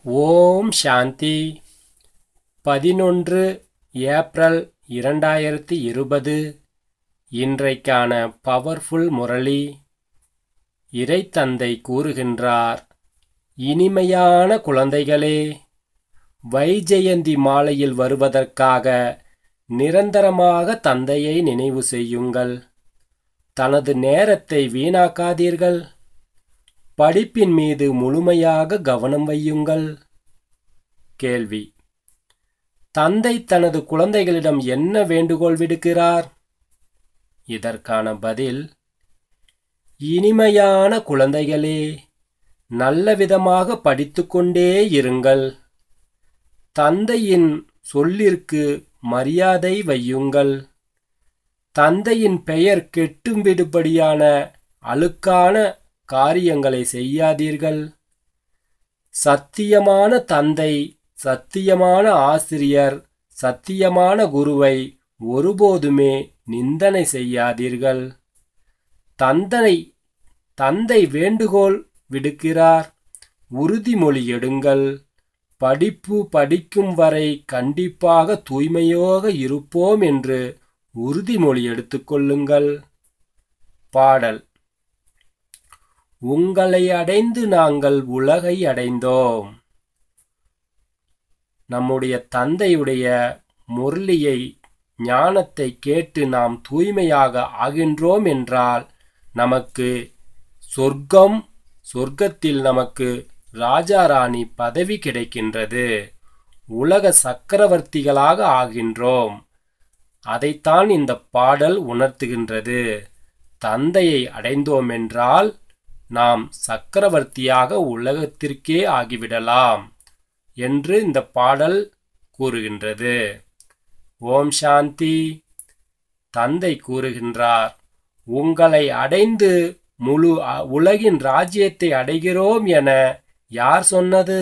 ஓம் சாந்தி பதினொன்று ஏப்ரல் இரண்டாயிரத்தி இருபது இன்றைக்கான பவர்ஃபுல் முரளி இறைத்தந்தை கூறுகின்றார் இனிமையான குழந்தைகளே வைஜெயந்தி மாலையில் வருவதற்காக நிரந்தரமாக தந்தையை நினைவு செய்யுங்கள் தனது நேரத்தை வீணாக்காதீர்கள் படிப்பின் மீது முழுமையாக கவனம் வையுங்கள் கேள்வி தந்தை தனது குழந்தைகளிடம் என்ன வேண்டுகோள் விடுக்கிறார் இதற்கான பதில் இனிமையான குழந்தைகளே நல்ல விதமாக படித்துக்கொண்டே இருங்கள் தந்தையின் சொல்லிற்கு மரியாதை வையுங்கள் தந்தையின் பெயர் கெட்டும் விடுபடியான அழுக்கான காரியங்களை செய்யாதீர்கள் சத்தியமான தந்தை சத்தியமான ஆசிரியர் சத்தியமான குருவை ஒருபோதுமே நிந்தனை செய்யாதீர்கள் தந்தை தந்தை வேண்டுகோள் விடுக்கிறார் உறுதிமொழி எடுங்கள் படிப்பு படிக்கும் வரை கண்டிப்பாக தூய்மையாக இருப்போம் என்று உறுதிமொழி எடுத்துக்கொள்ளுங்கள் பாடல் உங்களை அடைந்து நாங்கள் உலகை அடைந்தோம் நம்முடைய தந்தையுடைய முரளியை ஞானத்தை கேட்டு நாம் தூய்மையாக ஆகின்றோம் என்றால் நமக்கு சொர்க்கம் சொர்க்கத்தில் நமக்கு ராஜா ராணி பதவி கிடைக்கின்றது உலக சக்கரவர்த்திகளாக ஆகின்றோம் அதைத்தான் இந்த பாடல் உணர்த்துகின்றது தந்தையை அடைந்தோம் என்றால் நாம் சக்கரவர்த்தியாக உலகத்திற்கே ஆகிவிடலாம் என்று இந்த பாடல் கூறுகின்றது ஓம் சாந்தி தந்தை கூறுகின்றார் உங்களை அடைந்து முழு உலகின் ராஜ்யத்தை அடைகிறோம் என யார் சொன்னது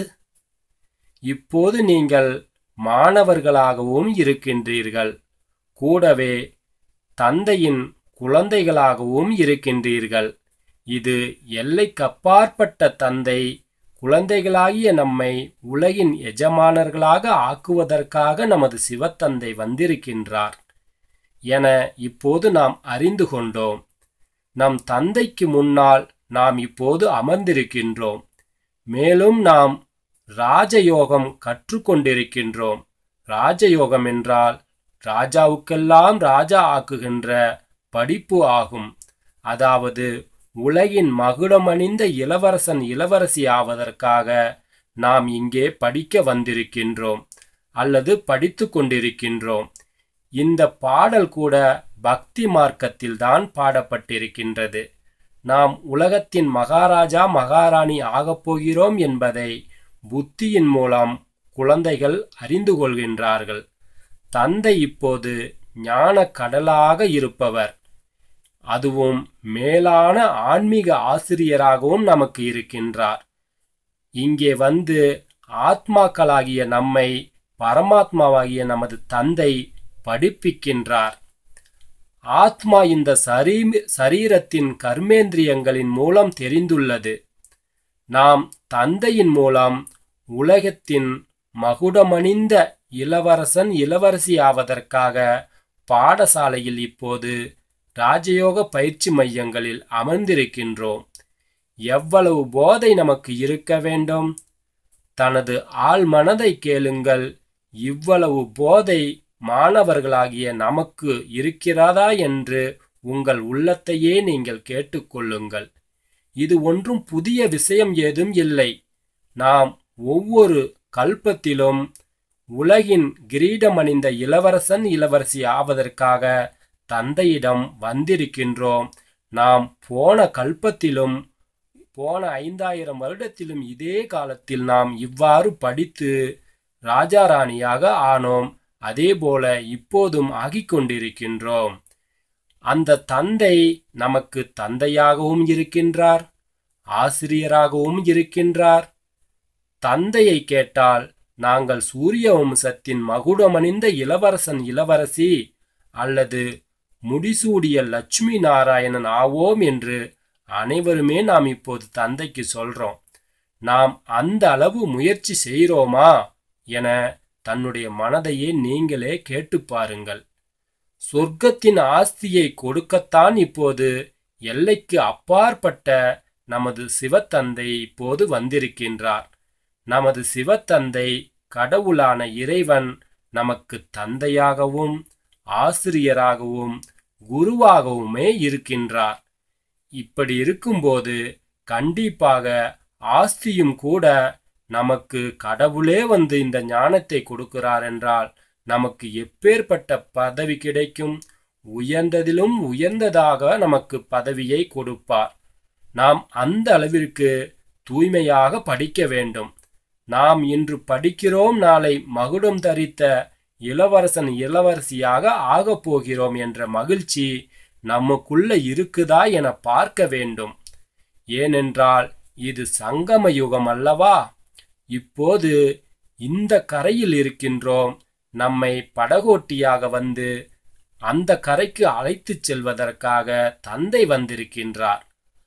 இப்போது நீங்கள் மாணவர்களாகவும் இருக்கின்றீர்கள் கூடவே தந்தையின் குழந்தைகளாகவும் இருக்கின்றீர்கள் இது எல்லைக்கப்பாற்பட்ட தந்தை குழந்தைகளாகிய நம்மை உலகின் எஜமானர்களாக ஆக்குவதற்காக நமது சிவத்தந்தை வந்திருக்கின்றார் என இப்போது நாம் அறிந்து கொண்டோம் நம் தந்தைக்கு முன்னால் நாம் இப்போது அமர்ந்திருக்கின்றோம் மேலும் நாம் ராஜயோகம் கற்றுக்கொண்டிருக்கின்றோம் ராஜயோகம் என்றால் ராஜாவுக்கெல்லாம் ராஜா ஆக்குகின்ற படிப்பு ஆகும் அதாவது உலகின் மகுடமணிந்த இளவரசன் இளவரசி ஆவதற்காக நாம் இங்கே படிக்க வந்திருக்கின்றோம் அல்லது படித்து கொண்டிருக்கின்றோம் இந்த பாடல் கூட பக்தி மார்க்கத்தில் தான் பாடப்பட்டிருக்கின்றது நாம் உலகத்தின் மகாராஜா மகாராணி ஆகப் போகிறோம் என்பதை புத்தியின் மூலம் குழந்தைகள் அறிந்து கொள்கின்றார்கள் தந்தை இப்போது ஞான கடலாக இருப்பவர் அதுவும் மேலான ஆன்மீக ஆசிரியராகவும் நமக்கு இருக்கின்றார் இங்கே வந்து ஆத்மாக்களாகிய நம்மை பரமாத்மாவாகிய நமது தந்தை படிப்பிக்கின்றார் ஆத்மா இந்த சரீ சரீரத்தின் கர்மேந்திரியங்களின் மூலம் தெரிந்துள்ளது நாம் தந்தையின் மூலம் உலகத்தின் மகுடமணிந்த இளவரசன் இளவரசி ஆவதற்காக பாடசாலையில் இப்போது ராஜயோக பயிற்சி மையங்களில் அமர்ந்திருக்கின்றோம் எவ்வளவு போதை நமக்கு இருக்க வேண்டும் தனது ஆள் மனதை கேளுங்கள் இவ்வளவு போதை மாணவர்களாகிய நமக்கு இருக்கிறதா என்று உங்கள் உள்ளத்தையே நீங்கள் கேட்டுக்கொள்ளுங்கள் இது ஒன்றும் புதிய விஷயம் ஏதும் இல்லை நாம் ஒவ்வொரு கல்பத்திலும் உலகின் கிரீடமணிந்த இளவரசன் இளவரசி ஆவதற்காக தந்தையிடம் வந்திருக்கின்றோம் நாம் போன கல்பத்திலும் போன ஐந்தாயிரம் வருடத்திலும் இதே காலத்தில் நாம் இவ்வாறு படித்து ராஜாராணியாக ஆனோம் அதேபோல இப்போதும் ஆகிக் கொண்டிருக்கின்றோம் அந்த தந்தை நமக்கு தந்தையாகவும் இருக்கின்றார் ஆசிரியராகவும் இருக்கின்றார் தந்தையை கேட்டால் நாங்கள் சூரிய வம்சத்தின் மகுடமணிந்த இளவரசன் இளவரசி அல்லது முடிசூடிய லட்சுமி நாராயணன் ஆவோம் என்று அனைவருமே நாம் இப்போது தந்தைக்கு சொல்றோம் நாம் அந்த அளவு முயற்சி செய்கிறோமா என தன்னுடைய மனதையே நீங்களே கேட்டுப் பாருங்கள் சொர்க்கத்தின் ஆஸ்தியை கொடுக்கத்தான் இப்போது எல்லைக்கு அப்பாற்பட்ட நமது சிவத்தந்தை இப்போது வந்திருக்கின்றார் நமது சிவத்தந்தை கடவுளான இறைவன் நமக்கு தந்தையாகவும் ஆசிரியராகவும் குருவாகவுமே இருக்கின்றார் இப்படி இருக்கும்போது கண்டிப்பாக ஆஸ்தியும் கூட நமக்கு கடவுளே வந்து இந்த ஞானத்தை கொடுக்கிறார் என்றால் நமக்கு எப்பேற்பட்ட பதவி கிடைக்கும் உயர்ந்ததிலும் உயர்ந்ததாக நமக்கு பதவியை கொடுப்பார் நாம் அந்த அளவிற்கு தூய்மையாக படிக்க வேண்டும் நாம் இன்று படிக்கிறோம் நாளை மகுடம் தரித்த இளவரசன் இளவரசியாக ஆகப் போகிறோம் என்ற மகிழ்ச்சி நமக்குள்ள இருக்குதா என பார்க்க வேண்டும் ஏனென்றால் இது சங்கம யுகம் அல்லவா இப்போது இந்த கரையில் இருக்கின்றோம் நம்மை படகோட்டியாக வந்து அந்த கரைக்கு அழைத்துச் செல்வதற்காக தந்தை வந்திருக்கின்றார்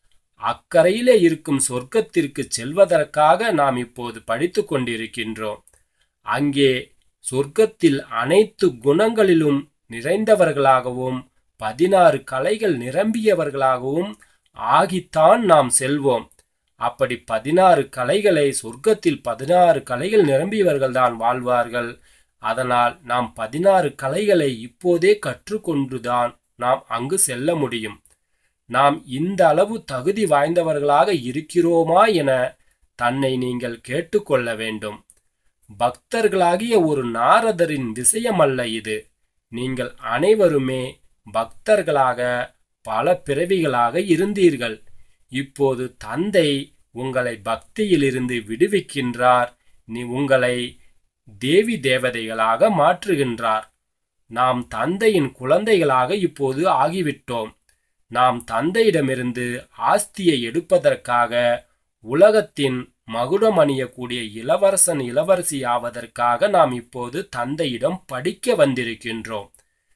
அக்கரையிலே இருக்கும் சொர்க்கத்திற்கு செல்வதற்காக நாம் இப்போது படித்து கொண்டிருக்கின்றோம் அங்கே சொர்க்கத்தில் அனைத்து குணங்களிலும் நிறைந்தவர்களாகவும் பதினாறு கலைகள் நிரம்பியவர்களாகவும் ஆகித்தான் நாம் செல்வோம் அப்படி பதினாறு கலைகளை சொர்க்கத்தில் பதினாறு கலைகள் நிரம்பியவர்கள்தான் வாழ்வார்கள் அதனால் நாம் பதினாறு கலைகளை இப்போதே கற்றுக்கொண்டுதான் நாம் அங்கு செல்ல முடியும் நாம் இந்த அளவு தகுதி வாய்ந்தவர்களாக இருக்கிறோமா என தன்னை நீங்கள் கேட்டுக்கொள்ள வேண்டும் பக்தர்களாகிய ஒரு நாரதரின் விஷயமல்ல இது நீங்கள் அனைவருமே பக்தர்களாக பல பிறவிகளாக இருந்தீர்கள் இப்போது தந்தை உங்களை பக்தியிலிருந்து விடுவிக்கின்றார் நீ உங்களை தேவி தேவதைகளாக மாற்றுகின்றார் நாம் தந்தையின் குழந்தைகளாக இப்போது ஆகிவிட்டோம் நாம் தந்தையிடமிருந்து ஆஸ்தியை எடுப்பதற்காக உலகத்தின் மகுடம் அணியக்கூடிய இளவரசன் இளவரசி ஆவதற்காக நாம் இப்போது தந்தையிடம் படிக்க வந்திருக்கின்றோம்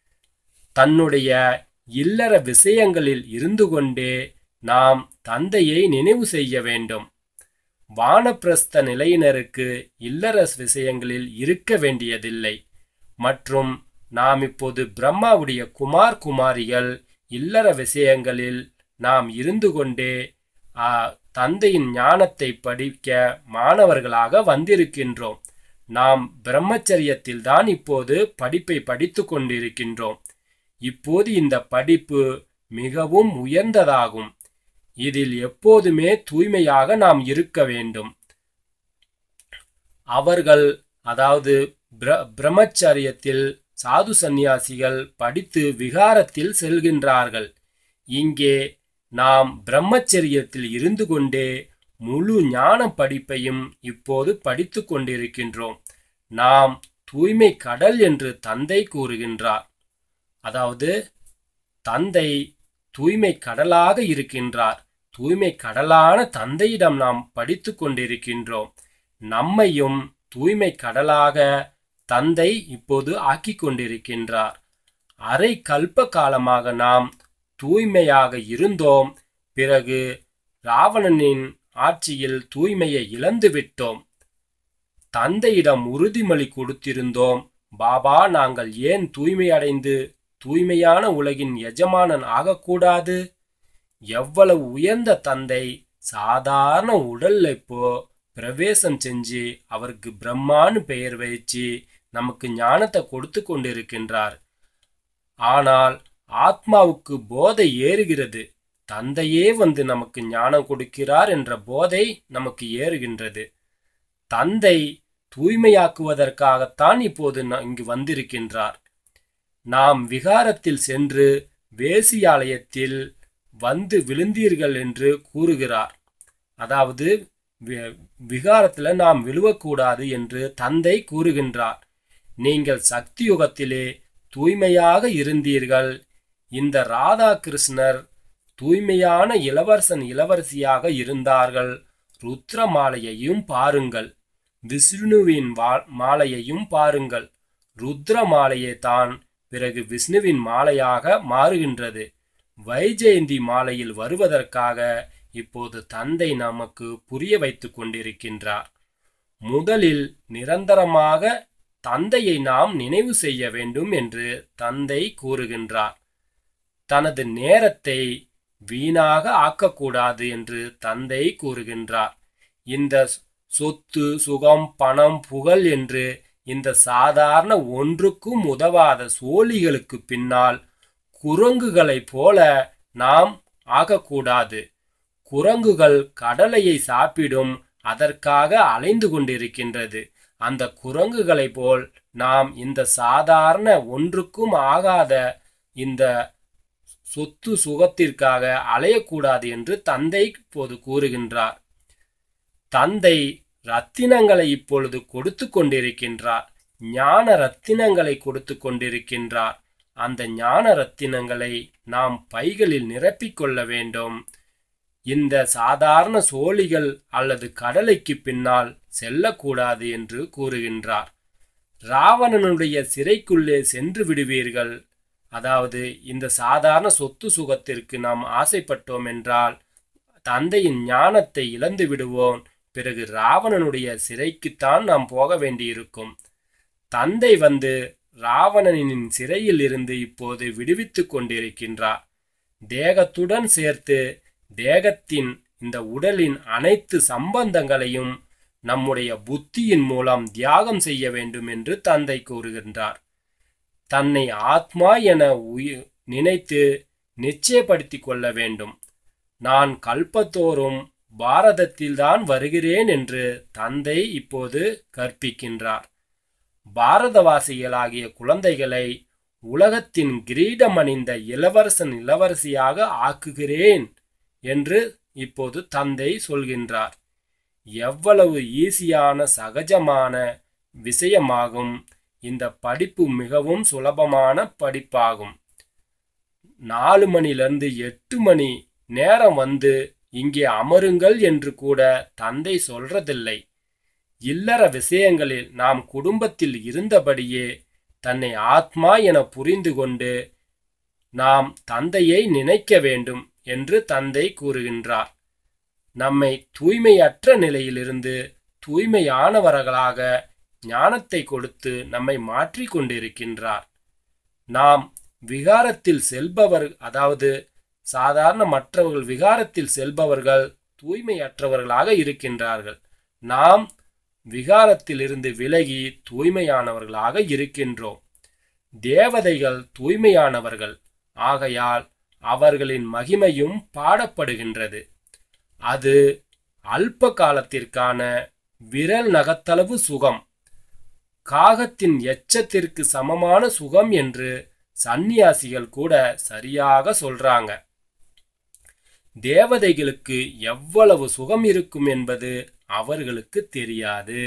தன்னுடைய இல்லற விஷயங்களில் இருந்து கொண்டே நாம் தந்தையை நினைவு செய்ய வேண்டும் வானப்பிரஸ்த நிலையினருக்கு இல்லற விஷயங்களில் இருக்க வேண்டியதில்லை மற்றும் நாம் இப்போது பிரம்மாவுடைய குமார் குமாரிகள் இல்லற விஷயங்களில் நாம் இருந்து கொண்டே ஆ, தந்தையின் ஞானத்தை படிக்க மாணவர்களாக வந்திருக்கின்றோம் நாம் பிரம்மச்சரியத்தில் தான் இப்போது படிப்பை படித்து கொண்டிருக்கின்றோம் இப்போது இந்த படிப்பு மிகவும் உயர்ந்ததாகும் இதில் எப்போதுமே தூய்மையாக நாம் இருக்க வேண்டும் அவர்கள் அதாவது பிர- பிரம்மச்சரியத்தில் சாது சந்நியாசிகள் படித்து விகாரத்தில் செல்கின்றார்கள் இங்கே நாம் பிரம்மச்சரியத்தில் இருந்து கொண்டே முழு ஞான படிப்பையும் இப்போது படித்து கொண்டிருக்கின்றோம் நாம் தூய்மை கடல் என்று தந்தை கூறுகின்றார் அதாவது தந்தை தூய்மை கடலாக இருக்கின்றார் தூய்மை கடலான தந்தையிடம் நாம் படித்து கொண்டிருக்கின்றோம் நம்மையும் தூய்மை கடலாக தந்தை இப்போது ஆக்கிக் கொண்டிருக்கின்றார் அரை கல்ப காலமாக நாம் தூய்மையாக இருந்தோம் பிறகு ராவணனின் ஆட்சியில் தூய்மையை இழந்து விட்டோம் தந்தையிடம் உறுதிமொழி கொடுத்திருந்தோம் பாபா நாங்கள் ஏன் தூய்மையடைந்து தூய்மையான உலகின் எஜமானன் ஆகக்கூடாது எவ்வளவு உயர்ந்த தந்தை சாதாரண உடல்ல இப்போ பிரவேசம் செஞ்சு அவருக்கு பிரம்மான்னு பெயர் வச்சு நமக்கு ஞானத்தை கொடுத்து கொண்டிருக்கின்றார் ஆனால் ஆத்மாவுக்கு போதை ஏறுகிறது தந்தையே வந்து நமக்கு ஞானம் கொடுக்கிறார் என்ற போதை நமக்கு ஏறுகின்றது தந்தை தூய்மையாக்குவதற்காகத்தான் இப்போது நா- இங்கு வந்திருக்கின்றார் நாம் விகாரத்தில் சென்று வேசியாலயத்தில் வந்து விழுந்தீர்கள் என்று கூறுகிறார் அதாவது வி- விகாரத்தில் நாம் விழுவக்கூடாது என்று தந்தை கூறுகின்றார் நீங்கள் சக்தி யுகத்திலே தூய்மையாக இருந்தீர்கள் இந்த ராதாகிருஷ்ணர் தூய்மையான இளவரசன் இளவரசியாக இருந்தார்கள் ருத்ர மாலையையும் பாருங்கள் விஷ்ணுவின் வா- மாலையையும் பாருங்கள் ருத்ர மாலையே தான் பிறகு விஷ்ணுவின் மாலையாக மாறுகின்றது வைஜெயந்தி மாலையில் வருவதற்காக இப்போது தந்தை நமக்கு புரிய வைத்துக் கொண்டிருக்கின்றார் முதலில் நிரந்தரமாக தந்தையை நாம் நினைவு செய்ய வேண்டும் என்று தந்தை கூறுகின்றார் தனது நேரத்தை வீணாக ஆக்கக்கூடாது என்று தந்தை கூறுகின்றார் இந்த சொத்து சுகம் பணம் புகழ் என்று இந்த சாதாரண ஒன்றுக்கும் உதவாத சோழிகளுக்கு பின்னால் குரங்குகளைப் போல நாம் ஆகக்கூடாது குரங்குகள் கடலையை சாப்பிடும் அதற்காக அலைந்து கொண்டிருக்கின்றது அந்த குரங்குகளைப் போல் நாம் இந்த சாதாரண ஒன்றுக்கும் ஆகாத இந்த சொத்து சுகத்திற்காக அலையக்கூடாது என்று தந்தை இப்போது கூறுகின்றார் தந்தை ரத்தினங்களை இப்பொழுது கொடுத்து கொண்டிருக்கின்றார் ஞான ரத்தினங்களை கொடுத்து கொண்டிருக்கின்றார் அந்த ஞான ரத்தினங்களை நாம் பைகளில் நிரப்பிக் கொள்ள வேண்டும் இந்த சாதாரண சோழிகள் அல்லது கடலைக்கு பின்னால் செல்லக்கூடாது என்று கூறுகின்றார் ராவணனுடைய சிறைக்குள்ளே சென்று விடுவீர்கள் அதாவது இந்த சாதாரண சொத்து சுகத்திற்கு நாம் ஆசைப்பட்டோம் என்றால் தந்தையின் ஞானத்தை இழந்து விடுவோம் பிறகு ராவணனுடைய சிறைக்குத்தான் நாம் போக வேண்டியிருக்கும் தந்தை வந்து ராவணனின் சிறையில் இருந்து இப்போது விடுவித்துக் கொண்டிருக்கின்றார் தேகத்துடன் சேர்த்து தேகத்தின் இந்த உடலின் அனைத்து சம்பந்தங்களையும் நம்முடைய புத்தியின் மூலம் தியாகம் செய்ய வேண்டும் என்று தந்தை கூறுகின்றார் தன்னை ஆத்மா என உயி- நினைத்து நிச்சயப்படுத்திக் கொள்ள வேண்டும் நான் கல்பத்தோறும் பாரதத்தில்தான் வருகிறேன் என்று தந்தை இப்போது கற்பிக்கின்றார் பாரதவாசிகளாகிய குழந்தைகளை உலகத்தின் கிரீடம் அணிந்த இளவரசன் இளவரசியாக ஆக்குகிறேன் என்று இப்போது தந்தை சொல்கின்றார் எவ்வளவு ஈஸியான சகஜமான விஷயமாகும் இந்த படிப்பு மிகவும் சுலபமான படிப்பாகும் நாலு மணிலிருந்து எட்டு மணி நேரம் வந்து இங்கே அமருங்கள் என்று கூட தந்தை சொல்றதில்லை இல்லற விஷயங்களில் நாம் குடும்பத்தில் இருந்தபடியே தன்னை ஆத்மா என புரிந்து கொண்டு நாம் தந்தையை நினைக்க வேண்டும் என்று தந்தை கூறுகின்றார் நம்மை தூய்மையற்ற நிலையிலிருந்து தூய்மையானவர்களாக ஞானத்தை கொடுத்து நம்மை மாற்றிக் கொண்டிருக்கின்றார் நாம் விகாரத்தில் செல்பவர் அதாவது சாதாரண மற்றவர்கள் விகாரத்தில் செல்பவர்கள் தூய்மையற்றவர்களாக இருக்கின்றார்கள் நாம் விகாரத்திலிருந்து விலகி தூய்மையானவர்களாக இருக்கின்றோம் தேவதைகள் தூய்மையானவர்கள் ஆகையால் அவர்களின் மகிமையும் பாடப்படுகின்றது அது அல்ப காலத்திற்கான விரல் நகத்தளவு சுகம் காகத்தின் எச்சத்திற்கு சமமான சுகம் என்று சந்நியாசிகள் கூட சரியாக சொல்றாங்க தேவதைகளுக்கு எவ்வளவு சுகம் இருக்கும் என்பது அவர்களுக்கு தெரியாது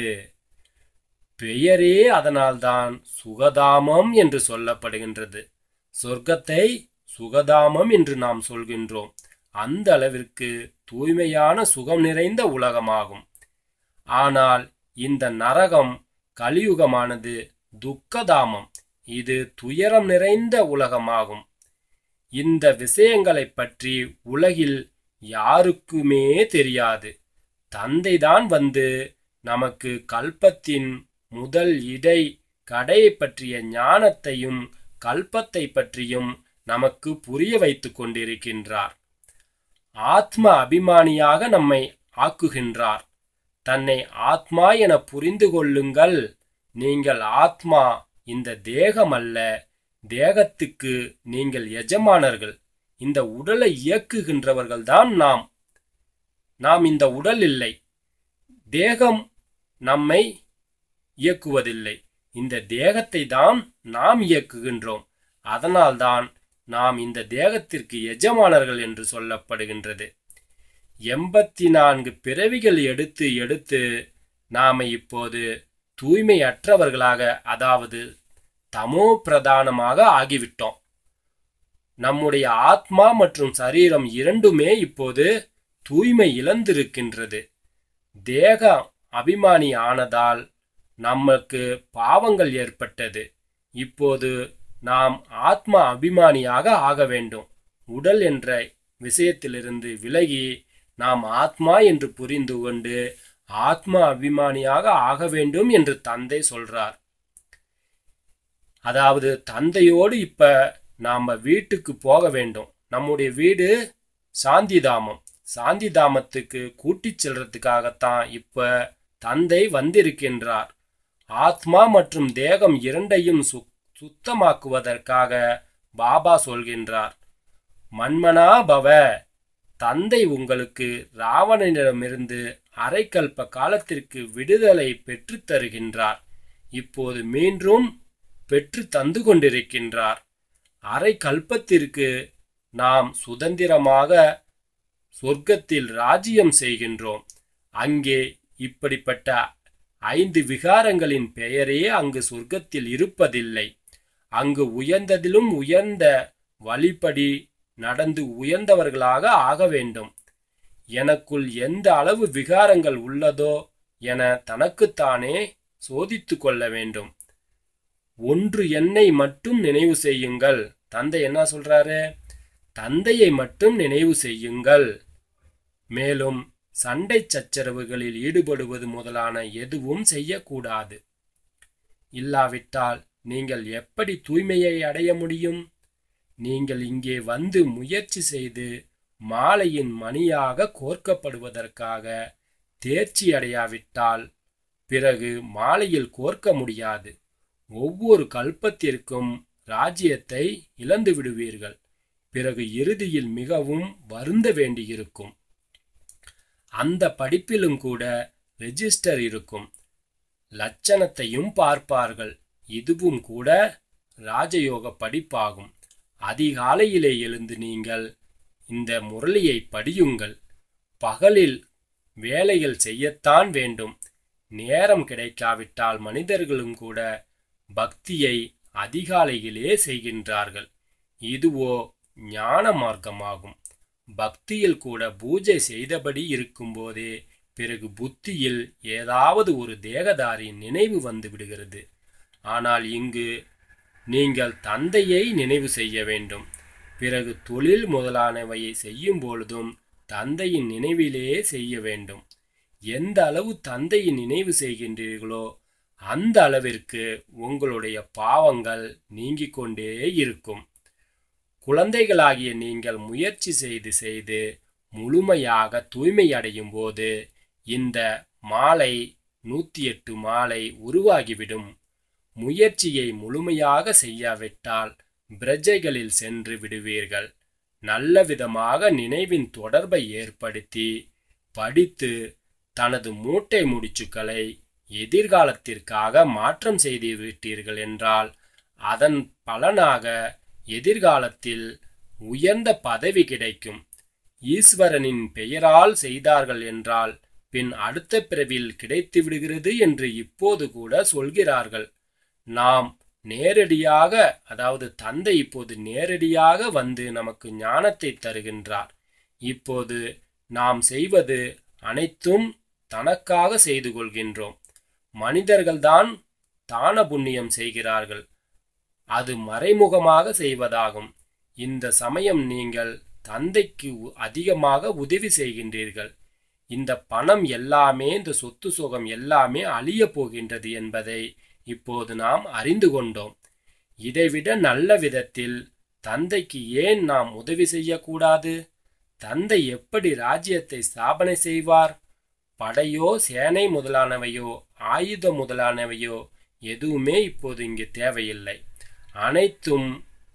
பெயரே அதனால்தான் சுகதாமம் என்று சொல்லப்படுகின்றது சொர்க்கத்தை சுகதாமம் என்று நாம் சொல்கின்றோம் அந்த அளவிற்கு தூய்மையான சுகம் நிறைந்த உலகமாகும் ஆனால் இந்த நரகம் கலியுகமானது துக்கதாமம் இது துயரம் நிறைந்த உலகமாகும் இந்த விஷயங்களைப் பற்றி உலகில் யாருக்குமே தெரியாது தந்தைதான் வந்து நமக்கு கல்பத்தின் முதல் இடை கடையை பற்றிய ஞானத்தையும் கல்பத்தை பற்றியும் நமக்கு புரிய வைத்துக் கொண்டிருக்கின்றார் ஆத்ம அபிமானியாக நம்மை ஆக்குகின்றார் தன்னை ஆத்மா என புரிந்து கொள்ளுங்கள் நீங்கள் ஆத்மா இந்த தேகம் அல்ல தேகத்துக்கு நீங்கள் எஜமானர்கள் இந்த உடலை இயக்குகின்றவர்கள்தான் நாம் நாம் இந்த உடல் இல்லை தேகம் நம்மை இயக்குவதில்லை இந்த தேகத்தை தான் நாம் இயக்குகின்றோம் அதனால்தான் நாம் இந்த தேகத்திற்கு எஜமானர்கள் என்று சொல்லப்படுகின்றது எண்பத்தி நான்கு பிறவிகள் எடுத்து எடுத்து நாம இப்போது தூய்மையற்றவர்களாக அதாவது தமோ பிரதானமாக ஆகிவிட்டோம் நம்முடைய ஆத்மா மற்றும் சரீரம் இரண்டுமே இப்போது தூய்மை இழந்திருக்கின்றது தேக அபிமானி ஆனதால் நமக்கு பாவங்கள் ஏற்பட்டது இப்போது நாம் ஆத்மா அபிமானியாக ஆக வேண்டும் உடல் என்ற விஷயத்திலிருந்து விலகி நாம் ஆத்மா என்று புரிந்து கொண்டு ஆத்மா அபிமானியாக ஆக வேண்டும் என்று தந்தை சொல்றார் அதாவது தந்தையோடு இப்ப நாம வீட்டுக்கு போக வேண்டும் நம்முடைய வீடு சாந்திதாமம் சாந்திதாமத்துக்கு கூட்டிச் செல்றதுக்காகத்தான் இப்ப தந்தை வந்திருக்கின்றார் ஆத்மா மற்றும் தேகம் இரண்டையும் சு சுத்தமாக்குவதற்காக பாபா சொல்கின்றார் மன்மனா பவ தந்தை உங்களுக்கு ராவணனிடமிருந்து அரைக்கல்ப காலத்திற்கு விடுதலை பெற்றுத் தருகின்றார் இப்போது மீண்டும் பெற்று தந்து கொண்டிருக்கின்றார் அரை கல்பத்திற்கு நாம் சுதந்திரமாக சொர்க்கத்தில் ராஜ்யம் செய்கின்றோம் அங்கே இப்படிப்பட்ட ஐந்து விகாரங்களின் பெயரே அங்கு சொர்க்கத்தில் இருப்பதில்லை அங்கு உயர்ந்ததிலும் உயர்ந்த வழிப்படி நடந்து உயர்ந்தவர்களாக ஆக வேண்டும் எனக்குள் எந்த அளவு விகாரங்கள் உள்ளதோ என தனக்குத்தானே சோதித்து கொள்ள வேண்டும் ஒன்று என்னை மட்டும் நினைவு செய்யுங்கள் தந்தை என்ன சொல்றாரு தந்தையை மட்டும் நினைவு செய்யுங்கள் மேலும் சண்டை சச்சரவுகளில் ஈடுபடுவது முதலான எதுவும் செய்யக்கூடாது இல்லாவிட்டால் நீங்கள் எப்படி தூய்மையை அடைய முடியும் நீங்கள் இங்கே வந்து முயற்சி செய்து மாலையின் மணியாக கோர்க்கப்படுவதற்காக தேர்ச்சி அடையாவிட்டால் பிறகு மாலையில் கோர்க்க முடியாது ஒவ்வொரு கல்பத்திற்கும் ராஜ்யத்தை இழந்து விடுவீர்கள் பிறகு இறுதியில் மிகவும் வருந்த வேண்டியிருக்கும் அந்த படிப்பிலும் கூட ரெஜிஸ்டர் இருக்கும் லட்சணத்தையும் பார்ப்பார்கள் இதுவும் கூட ராஜயோக படிப்பாகும் அதிகாலையிலே எழுந்து நீங்கள் இந்த முரளியை படியுங்கள் பகலில் வேலைகள் செய்யத்தான் வேண்டும் நேரம் கிடைக்காவிட்டால் மனிதர்களும் கூட பக்தியை அதிகாலையிலே செய்கின்றார்கள் இதுவோ ஞான மார்க்கமாகும் பக்தியில் கூட பூஜை செய்தபடி இருக்கும்போதே பிறகு புத்தியில் ஏதாவது ஒரு தேகதாரி நினைவு வந்து விடுகிறது ஆனால் இங்கு நீங்கள் தந்தையை நினைவு செய்ய வேண்டும் பிறகு தொழில் முதலானவையை செய்யும் பொழுதும் தந்தையின் நினைவிலே செய்ய வேண்டும் எந்த அளவு தந்தையின் நினைவு செய்கின்றீர்களோ அந்த அளவிற்கு உங்களுடைய பாவங்கள் நீங்கிக் கொண்டே இருக்கும் குழந்தைகளாகிய நீங்கள் முயற்சி செய்து செய்து முழுமையாக தூய்மை அடையும் போது இந்த மாலை நூத்தி எட்டு மாலை உருவாகிவிடும் முயற்சியை முழுமையாக செய்யாவிட்டால் பிரஜைகளில் சென்று விடுவீர்கள் நல்ல விதமாக நினைவின் தொடர்பை ஏற்படுத்தி படித்து தனது மூட்டை முடிச்சுக்களை எதிர்காலத்திற்காக மாற்றம் செய்து விட்டீர்கள் என்றால் அதன் பலனாக எதிர்காலத்தில் உயர்ந்த பதவி கிடைக்கும் ஈஸ்வரனின் பெயரால் செய்தார்கள் என்றால் பின் அடுத்த பிறவில் கிடைத்து விடுகிறது என்று இப்போது கூட சொல்கிறார்கள் நாம் நேரடியாக அதாவது தந்தை இப்போது நேரடியாக வந்து நமக்கு ஞானத்தை தருகின்றார் இப்போது நாம் செய்வது அனைத்தும் தனக்காக செய்து கொள்கின்றோம் மனிதர்கள்தான் தான புண்ணியம் செய்கிறார்கள் அது மறைமுகமாக செய்வதாகும் இந்த சமயம் நீங்கள் தந்தைக்கு உ- அதிகமாக உதவி செய்கின்றீர்கள் இந்த பணம் எல்லாமே இந்த சொத்து சுகம் எல்லாமே அழியப் போகின்றது என்பதை இப்போது நாம் அறிந்து கொண்டோம் இதைவிட நல்ல விதத்தில் தந்தைக்கு ஏன் நாம் உதவி செய்யக்கூடாது தந்தை எப்படி ராஜ்யத்தை ஸ்தாபனை செய்வார் படையோ சேனை முதலானவையோ ஆயுதம் முதலானவையோ எதுவுமே இப்போது இங்கு தேவையில்லை அனைத்தும்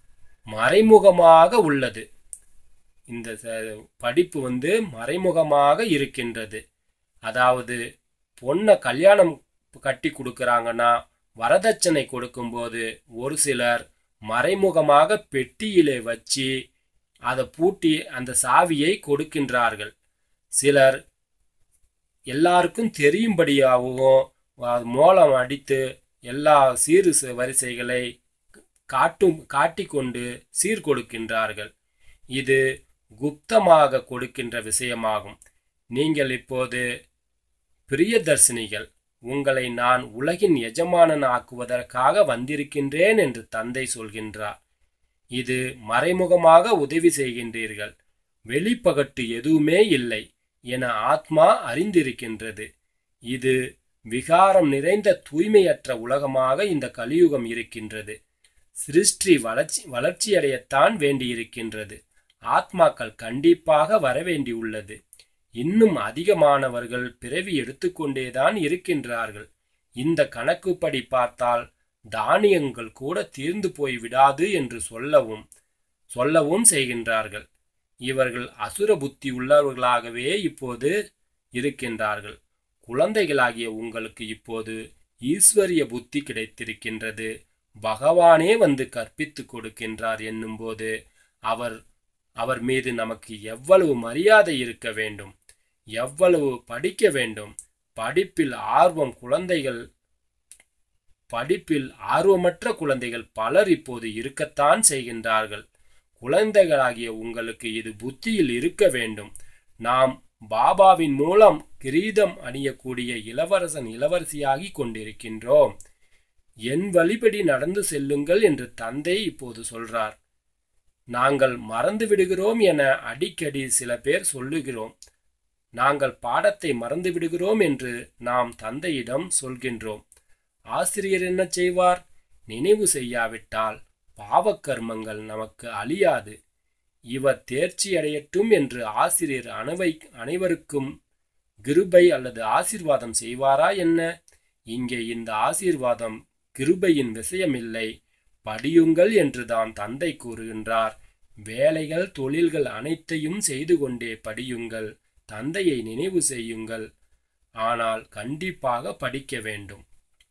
மறைமுகமாக உள்ளது இந்த ச- படிப்பு வந்து மறைமுகமாக இருக்கின்றது அதாவது பொண்ணை கல்யாணம் கட்டி கொடுக்கறாங்கன்னா வரதட்சணை கொடுக்கும்போது ஒரு சிலர் மறைமுகமாக பெட்டியிலே வச்சு அதை பூட்டி அந்த சாவியை கொடுக்கின்றார்கள் சிலர் எல்லாருக்கும் தெரியும்படியாகவும் அஹ், மோளம் அடித்து எல்லா சீரு ச- வரிசைகளை காட்டும் காட்டிக்கொண்டு சீர் கொடுக்கின்றார்கள் இது குப்தமாக கொடுக்கின்ற விஷயமாகும் நீங்கள் இப்போது பிரியதர்சினிகள் உங்களை நான் உலகின் எஜமானன் ஆக்குவதற்காக வந்திருக்கின்றேன் என்று தந்தை சொல்கின்றார் இது மறைமுகமாக உதவி செய்கின்றீர்கள் வெளிப்பகட்டு எதுவுமே இல்லை என ஆத்மா அறிந்திருக்கின்றது இது விகாரம் நிறைந்த தூய்மையற்ற உலகமாக இந்த கலியுகம் இருக்கின்றது சிருஷ்டி வளர்ச்சி வளர்ச்சியடையத்தான் வேண்டியிருக்கின்றது ஆத்மாக்கள் கண்டிப்பாக வரவேண்டியுள்ளது இன்னும் அதிகமானவர்கள் பிறவி எடுத்துக்கொண்டேதான் இருக்கின்றார்கள் இந்த கணக்குப்படி பார்த்தால் தானியங்கள் கூட தீர்ந்து போய் விடாது என்று சொல்லவும் சொல்லவும் செய்கின்றார்கள் இவர்கள் அசுர புத்தி உள்ளவர்களாகவே இப்போது இருக்கின்றார்கள் குழந்தைகளாகிய உங்களுக்கு இப்போது ஈஸ்வரிய புத்தி கிடைத்திருக்கின்றது பகவானே வந்து கற்பித்துக் கொடுக்கின்றார் என்னும்போது அவர் அவர் மீது நமக்கு எவ்வளவு மரியாதை இருக்க வேண்டும் எவ்வளவு படிக்க வேண்டும் படிப்பில் ஆர்வம் குழந்தைகள் படிப்பில் ஆர்வமற்ற குழந்தைகள் பலர் இப்போது இருக்கத்தான் செய்கின்றார்கள் குழந்தைகளாகிய உங்களுக்கு இது புத்தியில் இருக்க வேண்டும் நாம் பாபாவின் மூலம் கிரீதம் அணியக்கூடிய இளவரசன் இளவரசியாகி கொண்டிருக்கின்றோம் என் வழிபடி நடந்து செல்லுங்கள் என்று தந்தை இப்போது சொல்றார் நாங்கள் மறந்து விடுகிறோம் என அடிக்கடி சில பேர் சொல்லுகிறோம் நாங்கள் பாடத்தை மறந்து விடுகிறோம் என்று நாம் தந்தையிடம் சொல்கின்றோம் ஆசிரியர் என்ன செய்வார் நினைவு செய்யாவிட்டால் பாவக்கர்மங்கள் நமக்கு அழியாது இவர் தேர்ச்சி அடையட்டும் என்று ஆசிரியர் அனைவை அனைவருக்கும் கிருபை அல்லது ஆசீர்வாதம் செய்வாரா என்ன இங்கே இந்த ஆசீர்வாதம் கிருபையின் விஷயமில்லை படியுங்கள் என்றுதான் தந்தை கூறுகின்றார் வேலைகள் தொழில்கள் அனைத்தையும் செய்து கொண்டே படியுங்கள் தந்தையை நினைவு செய்யுங்கள் ஆனால் கண்டிப்பாக படிக்க வேண்டும்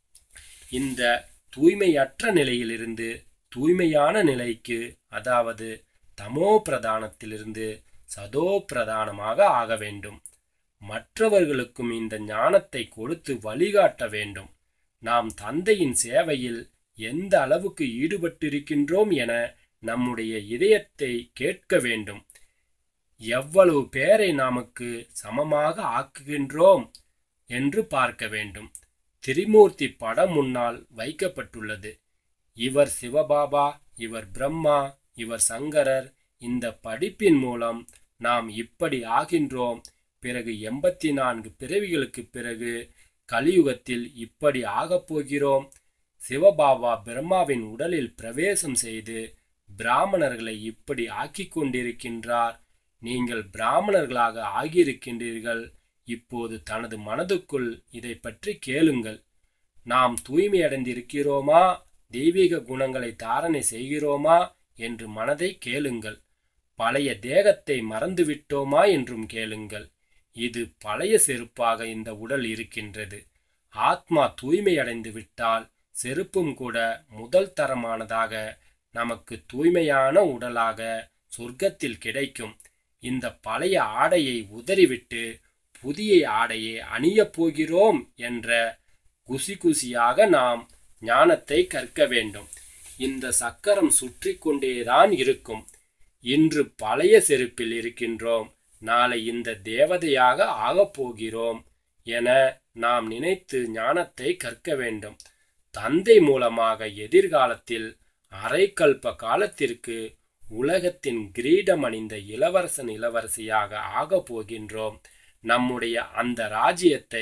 இந்த தூய்மையற்ற நிலையிலிருந்து தூய்மையான நிலைக்கு அதாவது தமோ பிரதானத்திலிருந்து சதோ பிரதானமாக ஆக வேண்டும் மற்றவர்களுக்கும் இந்த ஞானத்தை கொடுத்து வழிகாட்ட வேண்டும் நாம் தந்தையின் சேவையில் எந்த அளவுக்கு ஈடுபட்டிருக்கின்றோம் என நம்முடைய இதயத்தை கேட்க வேண்டும் எவ்வளவு பேரை நமக்கு சமமாக ஆக்குகின்றோம் என்று பார்க்க வேண்டும் திரிமூர்த்தி படம் முன்னால் வைக்கப்பட்டுள்ளது இவர் சிவபாபா இவர் பிரம்மா இவர் சங்கரர் இந்த படிப்பின் மூலம் நாம் இப்படி ஆகின்றோம் பிறகு எண்பத்தி நான்கு பிறவிகளுக்கு பிறகு கலியுகத்தில் இப்படி ஆகப் போகிறோம் சிவபாபா பிரம்மாவின் உடலில் பிரவேசம் செய்து பிராமணர்களை இப்படி ஆக்கிக் கொண்டிருக்கின்றார் நீங்கள் பிராமணர்களாக ஆகியிருக்கின்றீர்கள் இப்போது தனது மனதுக்குள் இதை பற்றி கேளுங்கள் நாம் தூய்மையடைந்திருக்கிறோமா தெய்வீக குணங்களை தாரணை செய்கிறோமா என்று மனதை கேளுங்கள் பழைய தேகத்தை மறந்துவிட்டோமா என்றும் கேளுங்கள் இது பழைய செருப்பாக இந்த உடல் இருக்கின்றது ஆத்மா தூய்மையடைந்து விட்டால் செருப்பும் கூட முதல் தரமானதாக நமக்கு தூய்மையான உடலாக சொர்க்கத்தில் கிடைக்கும் இந்த பழைய ஆடையை உதறிவிட்டு புதிய ஆடையை அணியப் போகிறோம் என்ற குசி குசியாக நாம் ஞானத்தை கற்க வேண்டும் இந்த சக்கரம் சுற்றி கொண்டேதான் இருக்கும் இன்று பழைய செருப்பில் இருக்கின்றோம் நாளை இந்த தேவதையாக ஆகப் போகிறோம் என நாம் நினைத்து ஞானத்தை கற்க வேண்டும் தந்தை மூலமாக எதிர்காலத்தில் அரைக்கல்ப காலத்திற்கு உலகத்தின் கிரீடம் அணிந்த இளவரசன் இளவரசியாக ஆகப் போகின்றோம் நம்முடைய அந்த ராஜ்யத்தை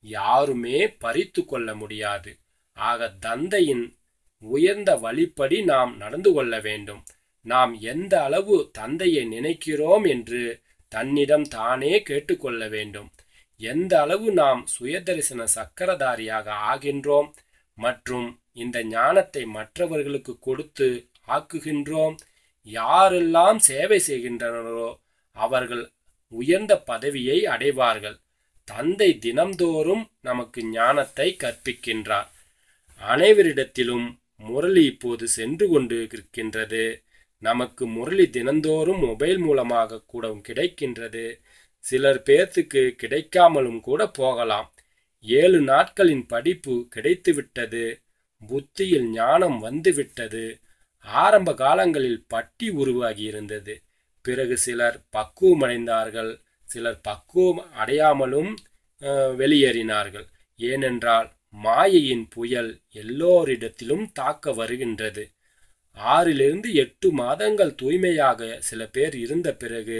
யாருமே பறித்து கொள்ள முடியாது ஆக தந்தையின் உயர்ந்த வழிப்படி நாம் நடந்து கொள்ள வேண்டும் நாம் எந்த அளவு தந்தையை நினைக்கிறோம் என்று தன்னிடம் தானே கேட்டுக்கொள்ள வேண்டும் எந்த அளவு நாம் சுயதரிசன சக்கரதாரியாக ஆகின்றோம் மற்றும் இந்த ஞானத்தை மற்றவர்களுக்கு கொடுத்து ஆக்குகின்றோம் யாரெல்லாம் சேவை செய்கின்றனரோ அவர்கள் உயர்ந்த பதவியை அடைவார்கள் தந்தை தினம்தோறும் நமக்கு ஞானத்தை கற்பிக்கின்றார் அனைவரிடத்திலும் முரளி இப்போது சென்று கொண்டு இருக்கின்றது நமக்கு முரளி தினந்தோறும் மொபைல் மூலமாக கூட கிடைக்கின்றது சிலர் பேர்த்துக்கு கிடைக்காமலும் கூட போகலாம் ஏழு நாட்களின் படிப்பு கிடைத்துவிட்டது புத்தியில் ஞானம் வந்துவிட்டது ஆரம்ப காலங்களில் பட்டி உருவாகி இருந்தது பிறகு சிலர் பக்குவமடைந்தார்கள் சிலர் பக்குவம் அடையாமலும் அஹ், வெளியேறினார்கள் ஏனென்றால் மாயையின் புயல் எல்லோரிடத்திலும் தாக்க வருகின்றது ஆறிலிருந்து எட்டு மாதங்கள் தூய்மையாக சில பேர் இருந்த பிறகு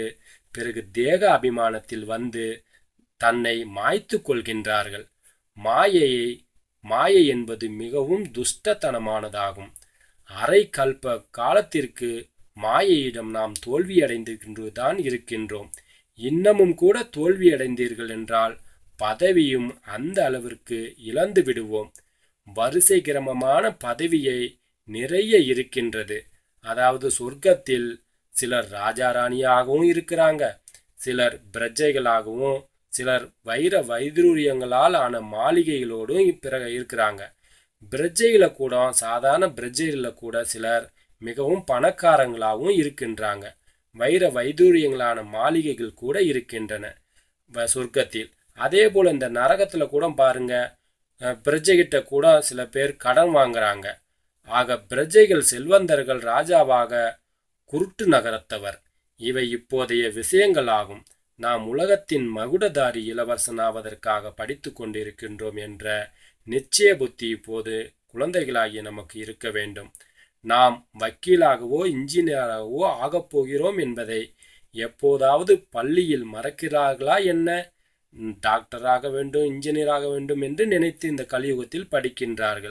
பிறகு தேக அபிமானத்தில் வந்து தன்னை மாய்த்து கொள்கின்றார்கள் மாயையை மாயை என்பது மிகவும் துஷ்டத்தனமானதாகும் அரை கல்ப காலத்திற்கு மாயையிடம் நாம் தோல்வியடைந்துதான் இருக்கின்றோம் இன்னமும் கூட தோல்வியடைந்தீர்கள் என்றால் பதவியும் அந்த அளவிற்கு இழந்து விடுவோம் வரிசை கிரமமான பதவியை நிறைய இருக்கின்றது அதாவது சொர்க்கத்தில் சிலர் ராஜா ராணியாகவும் இருக்கிறாங்க சிலர் பிரஜைகளாகவும் சிலர் வைர வைதூரியங்களால் ஆன மாளிகைகளோடும் பிறகு இருக்கிறாங்க பிரஜைகளை கூட சாதாரண பிரஜைகளை கூட சிலர் மிகவும் பணக்காரங்களாகவும் இருக்கின்றாங்க வைர வைதூரியங்களான மாளிகைகள் கூட இருக்கின்றன வ- சொர்க்கத்தில் அதே போல இந்த நரகத்துல கூட பாருங்க அஹ், பிரஜைகிட்ட கூட சில பேர் கடன் வாங்குறாங்க ஆக பிரஜைகள் செல்வந்தர்கள் ராஜாவாக குருட்டு நகரத்தவர் இவை இப்போதைய விஷயங்களாகும் நாம் உலகத்தின் மகுடதாரி இளவரசனாவதற்காக படித்து கொண்டிருக்கின்றோம் என்ற நிச்சய புத்தி இப்போது குழந்தைகளாகிய நமக்கு இருக்க வேண்டும் நாம் வக்கீலாகவோ இன்ஜினியராகவோ ஆகப் போகிறோம் என்பதை எப்போதாவது பள்ளியில் மறக்கிறார்களா என்ன ம், டாக்டராக வேண்டும் இன்ஜினியராக வேண்டும் என்று நினைத்து இந்த கலியுகத்தில் படிக்கின்றார்கள்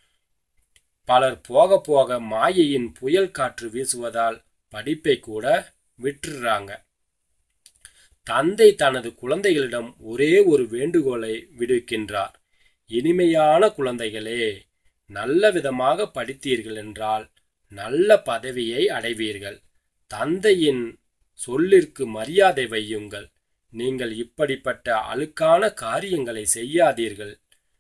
பலர் போக போக மாயையின் புயல் காற்று வீசுவதால் படிப்பை கூட விட்டுறாங்க தந்தை தனது குழந்தைகளிடம் ஒரே ஒரு வேண்டுகோளை விடுக்கின்றார் இனிமையான குழந்தைகளே நல்ல விதமாக படித்தீர்கள் என்றால் நல்ல பதவியை அடைவீர்கள் தந்தையின் சொல்லிற்கு மரியாதை வையுங்கள் நீங்கள் இப்படிப்பட்ட அழுக்கான காரியங்களை செய்யாதீர்கள்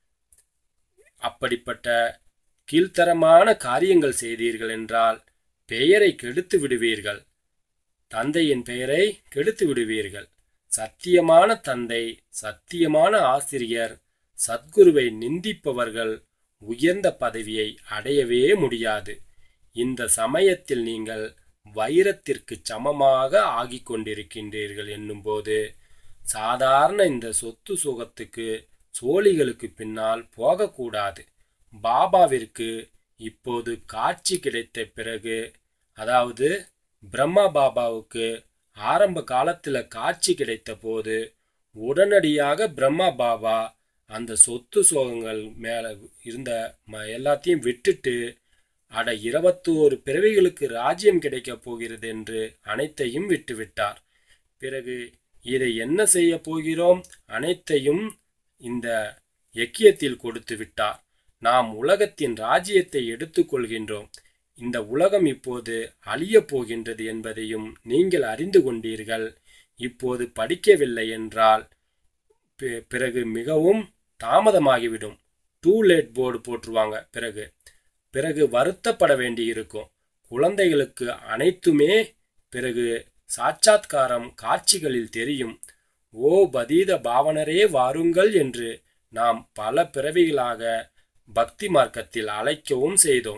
அப்படிப்பட்ட கீழ்த்தரமான காரியங்கள் செய்தீர்கள் என்றால் பெயரை கெடுத்து விடுவீர்கள் தந்தையின் பெயரை கெடுத்து விடுவீர்கள் சத்தியமான தந்தை சத்தியமான ஆசிரியர் சத்குருவை நிந்திப்பவர்கள் உயர்ந்த பதவியை அடையவே முடியாது இந்த சமயத்தில் நீங்கள் வைரத்திற்கு சமமாக ஆகிக் கொண்டிருக்கின்றீர்கள் என்னும்போது சாதாரண இந்த சொத்து சுகத்துக்கு சோழிகளுக்கு பின்னால் போகக்கூடாது பாபாவிற்கு இப்போது காட்சி கிடைத்த பிறகு அதாவது பிரம்மா பாபாவுக்கு ஆரம்ப காலத்துல காட்சி கிடைத்த போது உடனடியாக பிரம்மா பாபா அந்த சொத்து சோகங்கள் மேல இருந்த ம- எல்லாத்தையும் விட்டுட்டு அட இருபத்தோரு பிறவிகளுக்கு ராஜ்யம் கிடைக்கப் போகிறது என்று அனைத்தையும் விட்டுவிட்டார் பிறகு இதை என்ன செய்ய போகிறோம் அனைத்தையும் இந்த எக்கியத்தில் கொடுத்து விட்டார் நாம் உலகத்தின் ராஜ்யத்தை எடுத்துக்கொள்கின்றோம் இந்த உலகம் இப்போது அழியப் போகின்றது என்பதையும் நீங்கள் அறிந்து கொண்டீர்கள் இப்போது படிக்கவில்லை என்றால் பி- பிறகு மிகவும் தாமதமாகிவிடும் டூ லேட் போர்டு போட்டுருவாங்க பிறகு பிறகு வருத்தப்பட வேண்டியிருக்கும் குழந்தைகளுக்கு அனைத்துமே பிறகு சாட்சாத்காரம் காட்சிகளில் தெரியும் ஓ பதீத பாவனரே வாருங்கள் என்று நாம் பல பிறவிகளாக பக்தி மார்க்கத்தில் அழைக்கவும் செய்தோம்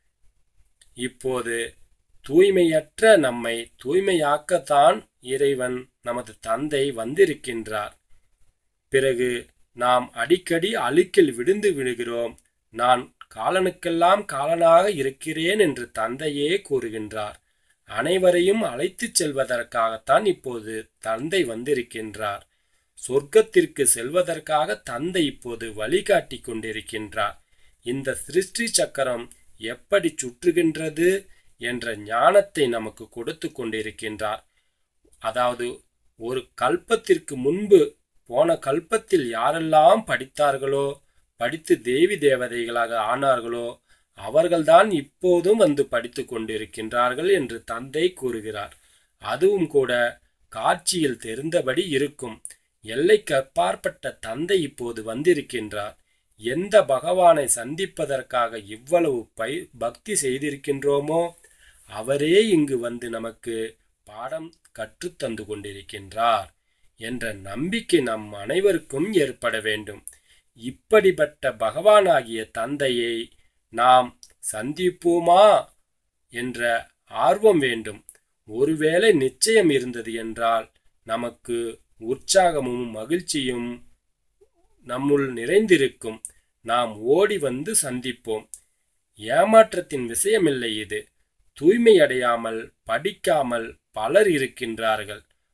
இப்போது தூய்மையற்ற நம்மை தூய்மையாக்கத்தான் இறைவன் நமது தந்தை வந்திருக்கின்றார் பிறகு நாம் அடிக்கடி அழுக்கில் விழுந்து விடுகிறோம் நான் காலனுக்கெல்லாம் காலனாக இருக்கிறேன் என்று தந்தையே கூறுகின்றார் அனைவரையும் அழைத்துச் செல்வதற்காகத்தான் இப்போது தந்தை வந்திருக்கின்றார் சொர்க்கத்திற்கு செல்வதற்காக தந்தை இப்போது வழிகாட்டி கொண்டிருக்கின்றார் இந்த சிருஷ்டி சக்கரம் எப்படி சுற்றுகின்றது என்ற ஞானத்தை நமக்கு கொடுத்து கொண்டிருக்கின்றார் அதாவது ஒரு கல்பத்திற்கு முன்பு போன கல்பத்தில் யாரெல்லாம் படித்தார்களோ படித்து தேவி தேவதைகளாக ஆனார்களோ அவர்கள்தான் இப்போதும் வந்து படித்து கொண்டிருக்கின்றார்கள் என்று தந்தை கூறுகிறார் அதுவும் கூட காட்சியில் தெரிந்தபடி இருக்கும் எல்லைக்கு அப்பாற்பட்ட தந்தை இப்போது வந்திருக்கின்றார் எந்த பகவானை சந்திப்பதற்காக இவ்வளவு பை பக்தி செய்திருக்கின்றோமோ அவரே இங்கு வந்து நமக்கு பாடம் கற்றுத்தந்து கொண்டிருக்கின்றார் என்ற நம்பிக்கை நம் அனைவருக்கும் ஏற்பட வேண்டும் இப்படிப்பட்ட பகவானாகிய தந்தையை நாம் சந்திப்போமா என்ற ஆர்வம் வேண்டும் ஒருவேளை நிச்சயம் இருந்தது என்றால் நமக்கு உற்சாகமும் மகிழ்ச்சியும் நம்முள் நிறைந்திருக்கும் நாம் ஓடி வந்து சந்திப்போம் ஏமாற்றத்தின் விஷயமில்லை இது தூய்மை அடையாமல் படிக்காமல் பலர் இருக்கின்றார்கள்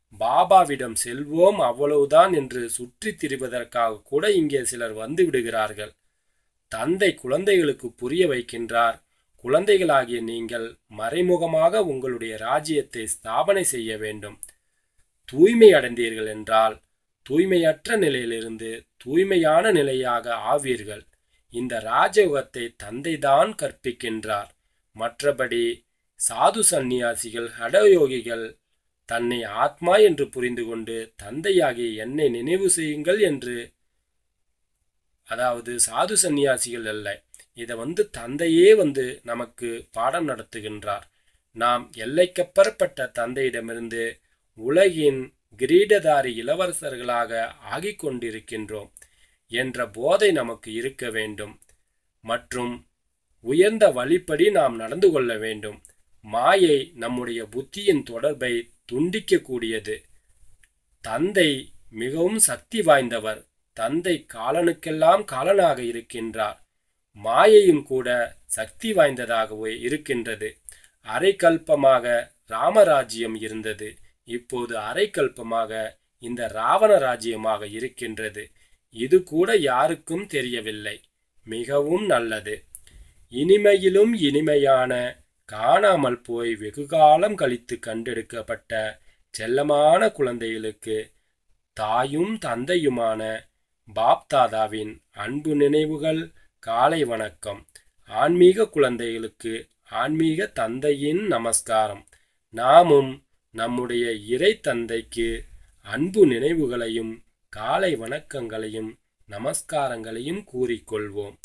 பாபாவிடம் செல்வோம் அவ்வளவுதான் என்று சுற்றித் திரிவதற்காக கூட இங்கே சிலர் வந்து விடுகிறார்கள் தந்தை குழந்தைகளுக்கு புரிய வைக்கின்றார் குழந்தைகளாகிய நீங்கள் மறைமுகமாக உங்களுடைய ராஜ்யத்தை ஸ்தாபனை செய்ய வேண்டும் தூய்மை அடைந்தீர்கள் என்றால் தூய்மையற்ற நிலையிலிருந்து தூய்மையான நிலையாக ஆவீர்கள் இந்த ராஜயோகத்தை தந்தைதான் கற்பிக்கின்றார் மற்றபடி சாது சந்நியாசிகள் ஹடயோகிகள் தன்னை ஆத்மா என்று புரிந்து கொண்டு தந்தையாகிய என்னை நினைவு செய்யுங்கள் என்று அதாவது சாது சந்நியாசிகள் அல்ல இதை வந்து தந்தையே வந்து நமக்கு பாடம் நடத்துகின்றார் நாம் எல்லைக்கப்புறப்பட்ட தந்தையிடமிருந்து உலகின் கிரீடதாரி இளவரசர்களாக ஆகிக் கொண்டிருக்கின்றோம் என்ற போதை நமக்கு இருக்க வேண்டும் மற்றும் உயர்ந்த வழிப்படி நாம் நடந்து கொள்ள வேண்டும் மாயை நம்முடைய புத்தியின் தொடர்பை துண்டிக்கக்கூடியது தந்தை மிகவும் சக்தி வாய்ந்தவர் தந்தை காலனுக்கெல்லாம் காலனாக இருக்கின்றார் மாயையும் கூட சக்தி வாய்ந்ததாகவே இருக்கின்றது அரைக்கல்பமாக ராமராஜ்யம் இருந்தது இப்போது அரைக்கல்பமாக இந்த ராவண ராஜ்யமாக இருக்கின்றது இது கூட யாருக்கும் தெரியவில்லை மிகவும் நல்லது இனிமையிலும் இனிமையான காணாமல் போய் வெகுகாலம் கழித்து கண்டெடுக்கப்பட்ட செல்லமான குழந்தைகளுக்கு தாயும் தந்தையுமான பாப்தாதாவின் அன்பு நினைவுகள் காலை வணக்கம் ஆன்மீக குழந்தைகளுக்கு ஆன்மீக தந்தையின் நமஸ்காரம் நாமும் நம்முடைய இறை தந்தைக்கு அன்பு நினைவுகளையும் காலை வணக்கங்களையும் நமஸ்காரங்களையும் கூறிக்கொள்வோம்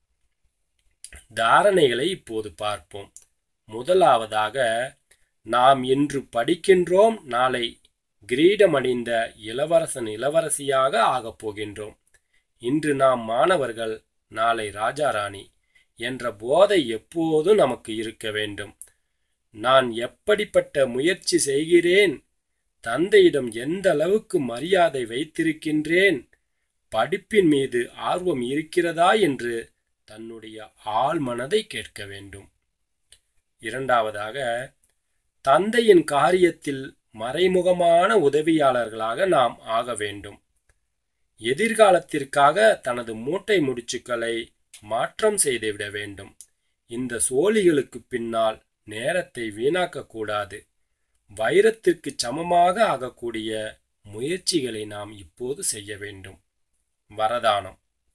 தாரணைகளை இப்போது பார்ப்போம் முதலாவதாக நாம் இன்று படிக்கின்றோம் நாளை கிரீடமணிந்த இளவரசன் இளவரசியாக ஆகப் போகின்றோம் இன்று நாம் மாணவர்கள் நாளை ராஜாராணி என்ற போதை எப்போதும் நமக்கு இருக்க வேண்டும் நான் எப்படிப்பட்ட முயற்சி செய்கிறேன் தந்தையிடம் எந்த அளவுக்கு மரியாதை வைத்திருக்கின்றேன் படிப்பின் மீது ஆர்வம் இருக்கிறதா என்று தன்னுடைய ஆள் மனதை கேட்க வேண்டும் இரண்டாவதாக தந்தையின் காரியத்தில் மறைமுகமான உதவியாளர்களாக நாம் ஆக வேண்டும் எதிர்காலத்திற்காக தனது மூட்டை முடிச்சுக்களை மாற்றம் செய்துவிட வேண்டும் இந்த சோழிகளுக்கு பின்னால் நேரத்தை வீணாக்க கூடாது வைரத்திற்கு சமமாக ஆகக்கூடிய முயற்சிகளை நாம் இப்போது செய்ய வேண்டும் வரதானம்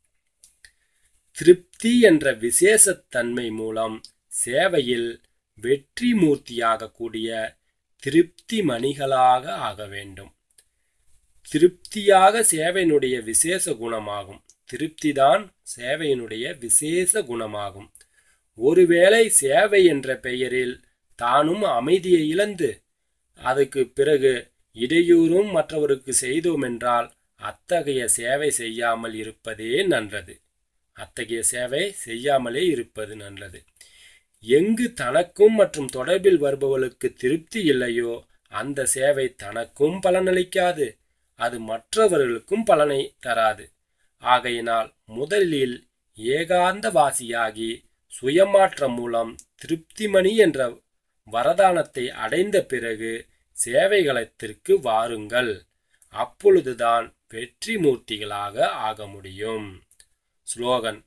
திருப்தி என்ற விசேஷத்தன்மை மூலம் சேவையில் வெற்றி மூர்த்தியாகக்கூடிய திருப்தி மணிகளாக ஆக வேண்டும் திருப்தியாக சேவையினுடைய விசேஷ குணமாகும் திருப்திதான் சேவையினுடைய விசேஷ குணமாகும் ஒருவேளை சேவை என்ற பெயரில் தானும் அமைதியை இழந்து அதுக்கு பிறகு இடையூறும் மற்றவருக்கு செய்தோம் என்றால் அத்தகைய சேவை செய்யாமல் இருப்பதே நல்லது அத்தகைய சேவை செய்யாமலே இருப்பது நல்லது எங்கு தனக்கும் மற்றும் தொடர்பில் வருபவர்களுக்கு திருப்தி இல்லையோ அந்த சேவை தனக்கும் பலனளிக்காது அது மற்றவர்களுக்கும் பலனை தராது ஆகையினால் முதலில் ஏகாந்த வாசியாகி சுயமாற்றம் மூலம் திருப்திமணி என்ற வரதானத்தை அடைந்த பிறகு சேவைகளத்திற்கு வாருங்கள் அப்பொழுதுதான் வெற்றி மூர்த்திகளாக ஆக முடியும் ஸ்லோகன்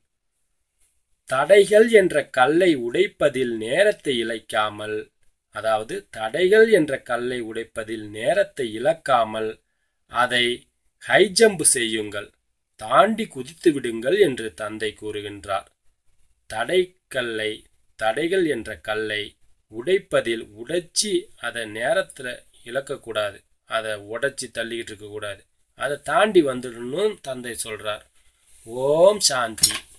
தடைகள் என்ற கல்லை உடைப்பதில் நேரத்தை இழைக்காமல் அதாவது தடைகள் என்ற கல்லை உடைப்பதில் நேரத்தை இழக்காமல் அதை ஹைஜம்ப் செய்யுங்கள் தாண்டி குதித்து விடுங்கள் என்று தந்தை கூறுகின்றார் தடைக்கல்லை தடைகள் என்ற கல்லை உடைப்பதில் உடைச்சி அதை நேரத்தில் இழக்கக்கூடாது அதை உடைச்சி தள்ளிக்கிட்டு இருக்கக்கூடாது அதை தாண்டி வந்துடணும் தந்தை சொல்றார் ஓம் சாந்தி